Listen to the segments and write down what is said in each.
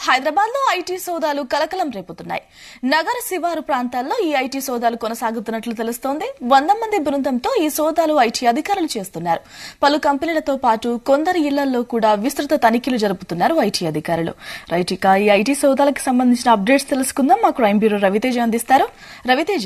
హైదరాబాద్ లో ఐటీ సోదాలు కలకలం రేపుతున్నాయి నగర శివారు ప్రాంతాల్లో ఈ ఐటీ సోదాలు కొనసాగుతున్నట్లు తెలుస్తోంది వంద మంది బృందంతో ఈ సోదాలు ఐటీ అధికారులు చేస్తున్నారు పలు కంపెనీలతో పాటు కొందరి ఇళ్లలో కూడా విస్తృత తనిఖీలు జరుపుతున్నారు ఐటీ అధికారులు రైట్ ఇక ఈ ఐటీ సోదాలకు సంబంధించిన అప్డేట్స్ తెలుసుకుందాం మా క్రైమ్ బ్యూరో రవితేజ అందిస్తారు రవితేజ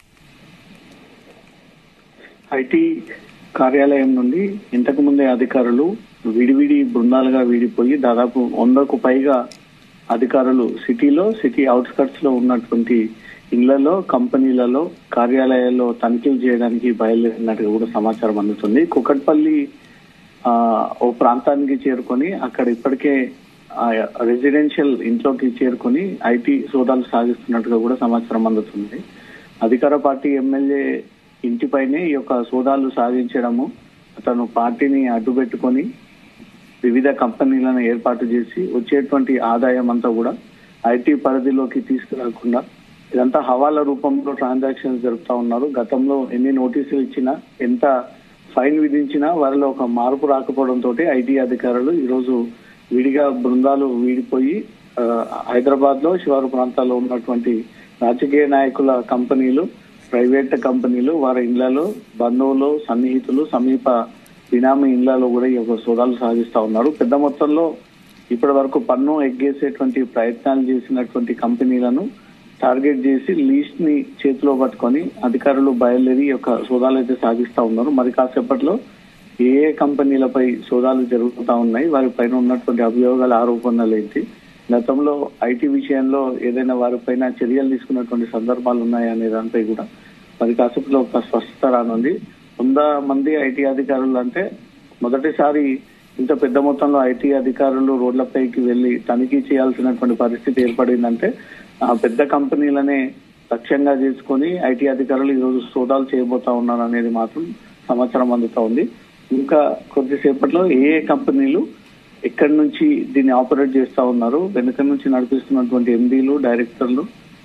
ఐటీ కార్యాలయం నుండి ఇంతకు ముందే అధికారులు విడివిడి బృందాలుగా విడిపోయి దాదాపు వందకు పైగా అధికారులు సిటీలో సిటీ అవుట్స్కట్స్ లో ఉన్నటువంటి ఇళ్లలో కంపెనీలలో కార్యాలయాల్లో తనిఖీలు చేయడానికి బయలుదేరినట్టుగా కూడా సమాచారం అందుతుంది కుకట్పల్లి ఆ, ఓ ప్రాంతానికి చేరుకొని అక్కడ ఇప్పటికే రెసిడెన్షియల్ ఇంట్లోకి చేరుకొని ఐటీ సోదాలు సాగిస్తున్నట్టుగా కూడా సమాచారం అందుతుంది అధికార పార్టీ ఎమ్మెల్యే ఇంటిపైనే ఈ యొక్క సోదాలు సాగించడము అతను పార్టీని అడ్డుపెట్టుకొని వివిధ కంపెనీలను ఏర్పాటు చేసి వచ్చేటువంటి ఆదాయం అంతా కూడా ఐటీ పరిధిలోకి తీసుకురాకుండా ఇదంతా హవాలా రూపంలో ట్రాన్సాక్షన్స్ జరుపుతా ఉన్నారు గతంలో ఎన్ని నోటీసులు ఇచ్చినా ఎంత ఫైన్ విధించినా వారిలో ఒక మార్పు రాకపోవడంతో ఐటీ అధికారులు ఈరోజు విడిగా బృందాలు వీడిపోయి హైదరాబాద్ లో శివారు ప్రాంతాల్లో ఉన్నటువంటి రాజకీయ నాయకుల కంపెనీలు ప్రైవేట్ కంపెనీలు వారి ఇళ్లలో బంధువులు సన్నిహితులు సమీప బినామీ ఇళ్లలో కూడా ఈ యొక్క సోదాలు సాగిస్తా ఉన్నారు పెద్ద మొత్తంలో ఇప్పటి వరకు పన్ను ఎగ్గేసేటువంటి ప్రయత్నాలు చేసినటువంటి కంపెనీలను టార్గెట్ చేసి లీస్ట్ ని చేతిలో పట్టుకొని అధికారులు బయలుదేరి ఈ యొక్క సోదాలు అయితే సాగిస్తా ఉన్నారు మరి కాసేపట్లో ఏ ఏ కంపెనీలపై సోదాలు జరుగుతూ ఉన్నాయి వారి పైన ఉన్నటువంటి అభియోగాల ఆరోపణలు ఏంటి గతంలో ఐటీ విషయంలో ఏదైనా వారిపైన చర్యలు తీసుకున్నటువంటి సందర్భాలు ఉన్నాయా అనే దానిపై కూడా మరి కాసేపులో ఒక స్పష్టత రానుంది వంద మంది ఐటీ అధికారులు అంటే మొదటిసారి ఇంత పెద్ద మొత్తంలో ఐటీ అధికారులు రోడ్లపైకి వెళ్లి తనిఖీ చేయాల్సినటువంటి పరిస్థితి ఏర్పడిందంటే ఆ పెద్ద కంపెనీలనే లక్ష్యంగా చేసుకొని ఐటీ అధికారులు ఈ రోజు సోదాలు చేయబోతా ఉన్నారు అనేది మాత్రం సమాచారం అందుతా ఉంది ఇంకా కొద్దిసేపట్లో ఏ ఏ కంపెనీలు ఎక్కడి నుంచి దీన్ని ఆపరేట్ చేస్తా ఉన్నారు వెనుక నుంచి నడిపిస్తున్నటువంటి ఎండీలు డైరెక్టర్లు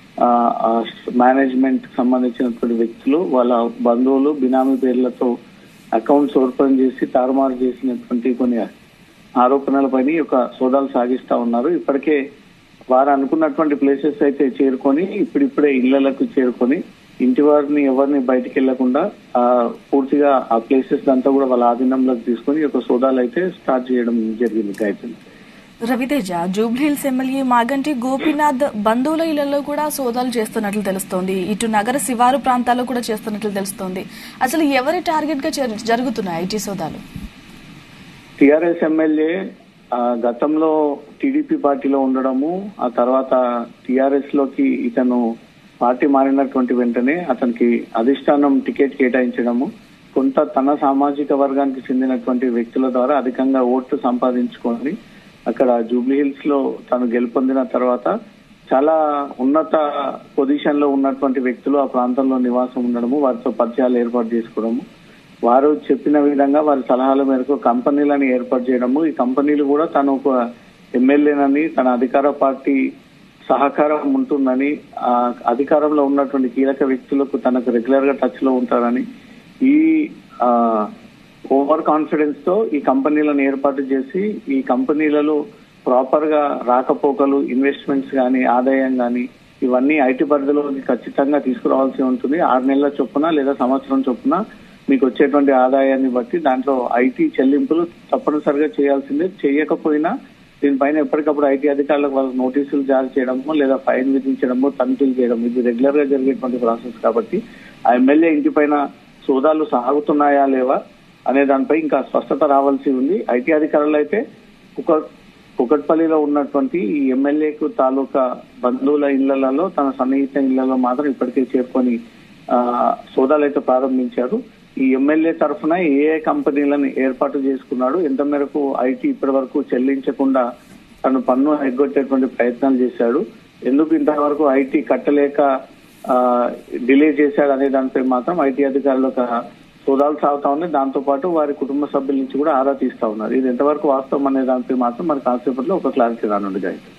మేనేజ్మెంట్ సంబంధించినటువంటి వ్యక్తులు వాళ్ళ బంధువులు బినామీ పేర్లతో అకౌంట్స్ ఓపెన్ చేసి తారుమారు చేసినటువంటి కొన్ని ఆరోపణలపైన ఈ యొక్క సోదాలు సాగిస్తా ఉన్నారు ఇప్పటికే వారు అనుకున్నటువంటి ప్లేసెస్ అయితే చేరుకొని ఇప్పుడిప్పుడే ఇళ్లకు చేరుకొని ఇంటి వారిని ఎవరిని బయటికి వెళ్లకుండా ఆ పూర్తిగా ఆ ప్లేసెస్ అంతా కూడా వాళ్ళ ఆధీనంలోకి తీసుకొని ఈ యొక్క సోదాలు అయితే స్టార్ట్ చేయడం జరిగింది గాయత్రి రవితేజ జూబ్లీహిల్స్ ఎమ్మెల్యే మాగంటి గోపీనాథ్ బంధువుల ఇళ్లలో కూడా సోదాలు చేస్తున్నట్లు తెలుస్తోంది ఇటు నగర శివారు ప్రాంతాల్లో కూడా చేస్తున్నట్లు తెలుస్తోంది అసలు ఎవరి టార్గెట్ గా జరు- జరుగుతున్నాయి ఐటీ సోదాలు టిఆర్ఎస్ ఎమ్మెల్యే ఆ, గతంలో టీడీపీ పార్టీలో ఉండడము ఆ తర్వాత టిఆర్ఎస్ లోకి ఇతను పార్టీ మారినటువంటి వెంటనే అతనికి అధిష్టానం టికెట్ కేటాయించడము కొంత తన సామాజిక వర్గానికి చెందినటువంటి వ్యక్తుల ద్వారా అధికంగా ఓట్లు సంపాదించుకొని అక్కడ జూబ్లీ హిల్స్ లో తను గెలుపొందిన తర్వాత చాలా ఉన్నత పొజిషన్ లో ఉన్నటువంటి వ్యక్తులు ఆ ప్రాంతంలో నివాసం ఉండడము వారితో పరిచయాలు ఏర్పాటు చేసుకోవడము వారు చెప్పిన విధంగా వారి సలహాల మేరకు కంపెనీలను ఏర్పాటు చేయడము ఈ కంపెనీలు కూడా తను ఒక ఎమ్మెల్యేనని తన అధికార పార్టీ సహకారం ఉంటుందని ఆ అధికారంలో ఉన్నటువంటి కీలక వ్యక్తులకు తనకు రెగ్యులర్ గా టచ్ లో ఉంటారని ఈ ఆ ఓవర్ కాన్ఫిడెన్స్ తో ఈ కంపెనీలను ఏర్పాటు చేసి ఈ కంపెనీలలో ప్రాపర్ గా రాకపోకలు ఇన్వెస్ట్మెంట్స్ కానీ ఆదాయం కానీ ఇవన్నీ ఐటీ పరిధిలోకి ఖచ్చితంగా తీసుకురావాల్సి ఉంటుంది ఆరు నెలల చొప్పున లేదా సంవత్సరం చొప్పున మీకు వచ్చేటువంటి ఆదాయాన్ని బట్టి దాంట్లో ఐటీ చెల్లింపులు తప్పనిసరిగా చేయాల్సిందే చేయకపోయినా దీనిపైన ఎప్పటికప్పుడు ఐటీ అధికారులకు వాళ్ళకి నోటీసులు జారీ చేయడము లేదా ఫైన్ విధించడము తనిఖీలు చేయడం ఇది రెగ్యులర్ గా జరిగేటువంటి ప్రాసెస్ కాబట్టి ఆ ఎమ్మెల్యే ఇంటి పైన సోదాలు సాగుతున్నాయా లేవా అనే దానిపై ఇంకా స్పష్టత రావాల్సి ఉంది ఐటీ అధికారులు అయితే ఒక కుకట్పల్లిలో ఉన్నటువంటి ఈ ఎమ్మెల్యేకు తాలూకా బంధువుల ఇళ్లలో తన సన్నిహిత ఇళ్లలో మాత్రం ఇప్పటికే చేరుకొని ఆ, సోదాలు అయితే ప్రారంభించారు ఈ ఎమ్మెల్యే తరఫున ఏ ఏ కంపెనీలను ఏర్పాటు చేసుకున్నాడు ఎంత మేరకు ఐటీ ఇప్పటి వరకు చెల్లించకుండా తను పన్ను ఎగ్గొట్టేటువంటి ప్రయత్నాలు చేశాడు ఎందుకు ఇంతవరకు ఐటీ కట్టలేక డిలే చేశాడు అనే దానిపై మాత్రం ఐటీ అధికారులకు సోదాలు సాగుతా ఉన్నాయి దాంతో పాటు వారి కుటుంబ సభ్యుల నుంచి కూడా ఆరా తీస్తా ఉన్నారు ఇది ఎంతవరకు వాస్తవం అనే దానిపై మాత్రం మరి కాసేపట్లో ఒక క్లారిటీ రానుంది గాయత్రి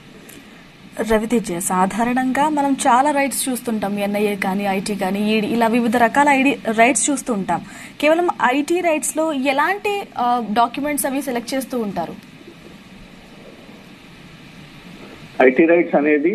రవితేజ సాధారణంగా మనం చాలా రైట్స్ చూస్తుంటాం ఎన్ఐఏ కానీ ఐటీ కానీ ఈడీ ఇలా వివిధ రకాల ఐడి రైట్స్ చూస్తూ ఉంటాం కేవలం ఐటీ రైట్స్ లో ఎలాంటి డాక్యుమెంట్స్ అవి సెలెక్ట్ చేస్తూ ఉంటారు ఐటీ రైట్స్ అనేది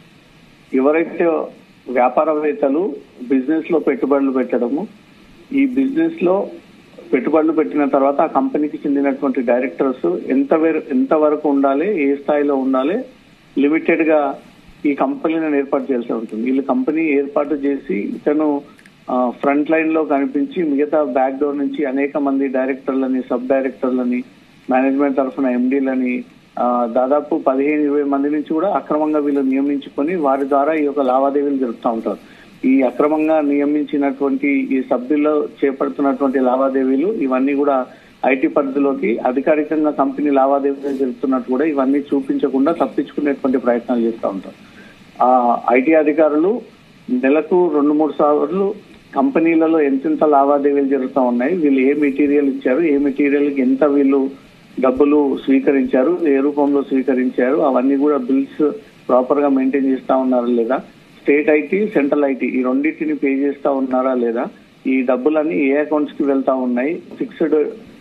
ఎవరైతే వ్యాపారవేత్తలు బిజినెస్ లో పెట్టుబడులు పెట్టడము ఈ బిజినెస్ లో పెట్టుబడులు పెట్టిన తర్వాత ఆ కంపెనీకి చెందినటువంటి డైరెక్టర్స్ ఎంత వేరు ఎంత వరకు ఉండాలి ఏ స్థాయిలో ఉండాలి లిమిటెడ్ గా ఈ కంపెనీలను ఏర్పాటు చేయాల్సి ఉంటుంది వీళ్ళు కంపెనీ ఏర్పాటు చేసి ఇతను ఫ్రంట్ లైన్ లో కనిపించి మిగతా బ్యాక్ డోర్ నుంచి అనేక మంది డైరెక్టర్లని సబ్ డైరెక్టర్లని మేనేజ్మెంట్ తరఫున ఎండీలని దాదాపు పదిహేను ఇరవై మంది నుంచి కూడా అక్రమంగా వీళ్ళు నియమించుకొని వారి ద్వారా ఈ యొక్క లావాదేవీలు జరుపుతూ ఉంటారు ఈ అక్రమంగా నియమించినటువంటి ఈ సభ్యుల్లో చేపడుతున్నటువంటి లావాదేవీలు ఇవన్నీ కూడా ఐటీ పరిధిలోకి అధికారికంగా కంపెనీ లావాదేవీలు జరుపుతున్నట్టు కూడా ఇవన్నీ చూపించకుండా తప్పించుకునేటువంటి ప్రయత్నాలు చేస్తూ ఉంటారు ఆ ఐటీ అధికారులు నెలకు రెండు మూడు సార్లు కంపెనీలలో ఎంతెంత లావాదేవీలు జరుగుతూ ఉన్నాయి వీళ్ళు ఏ మెటీరియల్ ఇచ్చారు ఏ మెటీరియల్ కి ఎంత వీళ్ళు డబ్బులు స్వీకరించారు ఏ రూపంలో స్వీకరించారు అవన్నీ కూడా బిల్స్ ప్రాపర్ గా మెయింటైన్ చేస్తా ఉన్నారా లేదా స్టేట్ ఐటీ సెంట్రల్ ఐటీ ఈ రెండింటిని పే చేస్తా ఉన్నారా లేదా ఈ డబ్బులన్నీ ఏ అకౌంట్స్ కి వెళ్తా ఉన్నాయి fixed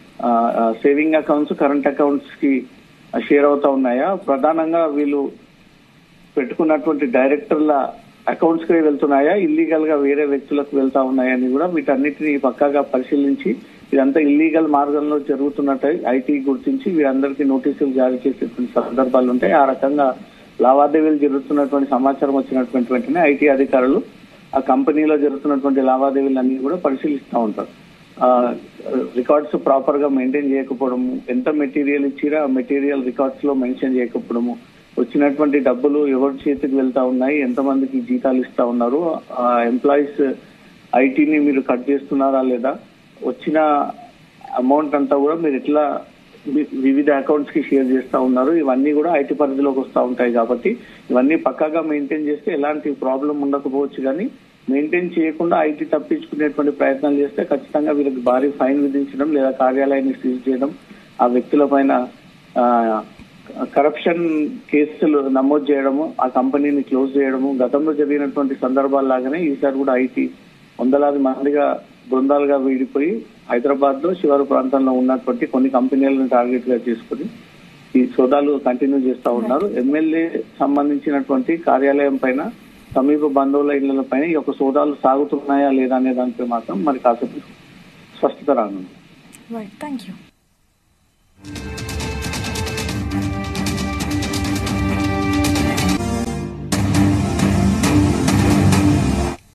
saving accounts current accounts కి షేర్ అవుతా ఉన్నాయా ప్రధానంగా వీళ్ళు పెట్టుకున్నటువంటి డైరెక్టర్ల అకౌంట్స్ కి వెళ్తున్నాయా ఇల్లీగల్ గా వేరే వ్యక్తులకు వెళ్తా ఉన్నాయని కూడా వీటన్నిటిని పక్కాగా పరిశీలించి ఇదంతా ఇల్లీగల్ మార్గంలో జరుగుతున్నట్టు ఐటీ గుర్తించి వీరందరికీ నోటీసులు జారీ చేసేటువంటి సందర్భాలు ఉంటాయి ఆ రకంగా లావాదేవీలు జరుగుతున్నటువంటి సమాచారం వచ్చినటువంటి వెంటనే ఐటీ అధికారులు ఆ కంపెనీలో జరుగుతున్నటువంటి లావాదేవీలన్నీ కూడా పరిశీలిస్తూ ఉంటారు రికార్డ్స్ ప్రాపర్ గా మెయింటైన్ చేయకపోవడము ఎంత మెటీరియల్ ఇచ్చిరా ఆ మెటీరియల్ రికార్డ్స్ లో మెన్షన్ చేయకపోవడము వచ్చినటువంటి డబ్బులు ఎవరి చేతికి వెళ్తా ఉన్నాయి ఎంతమందికి జీతాలు ఇస్తా ఉన్నారు ఆ ఎంప్లాయీస్ ఐటీని మీరు కట్ చేస్తున్నారా లేదా వచ్చిన అమౌంట్ అంతా కూడా మీరు ఎట్లా వి- వివిధ అకౌంట్స్ కి షేర్ చేస్తా ఉన్నారు ఇవన్నీ కూడా ఐటీ పరిధిలోకి వస్తూ ఉంటాయి కాబట్టి ఇవన్నీ పక్కాగా మెయింటైన్ చేస్తే ఎలాంటి ప్రాబ్లం ఉండకపోవచ్చు కానీ మెయింటైన్ చేయకుండా ఐటీ తప్పించుకునేటువంటి ప్రయత్నాలు చేస్తే ఖచ్చితంగా వీళ్ళకి భారీ ఫైన్ విధించడం లేదా కార్యాలయాన్ని సీజ్ చేయడం ఆ వ్యక్తుల పైన కరప్షన్ కేసులు నమోదు చేయడము ఆ కంపెనీని క్లోజ్ చేయడము గతంలో జరిగినటువంటి సందర్భాల లాగానే ఈసారి కూడా ఐటీ వందలాది మందిగా బృందాలుగా వీడిపోయి హైదరాబాద్ లో శివారు ప్రాంతంలో ఉన్నటువంటి కొన్ని కంపెనీలను టార్గెట్ గా చేసుకుని ఈ సోదాలు కంటిన్యూ చేస్తా ఉన్నారు ఎమ్మెల్యే సంబంధించినటువంటి కార్యాలయం పైన సమీప బంధువుల ఇళ్ల పైన ఈ యొక్క సోదాలు సాగుతున్నాయా లేదా అనే దానిపై మాత్రం మరి కాసేపు స్పష్టత రానుంది రైట్ థ్యాంక్ యూ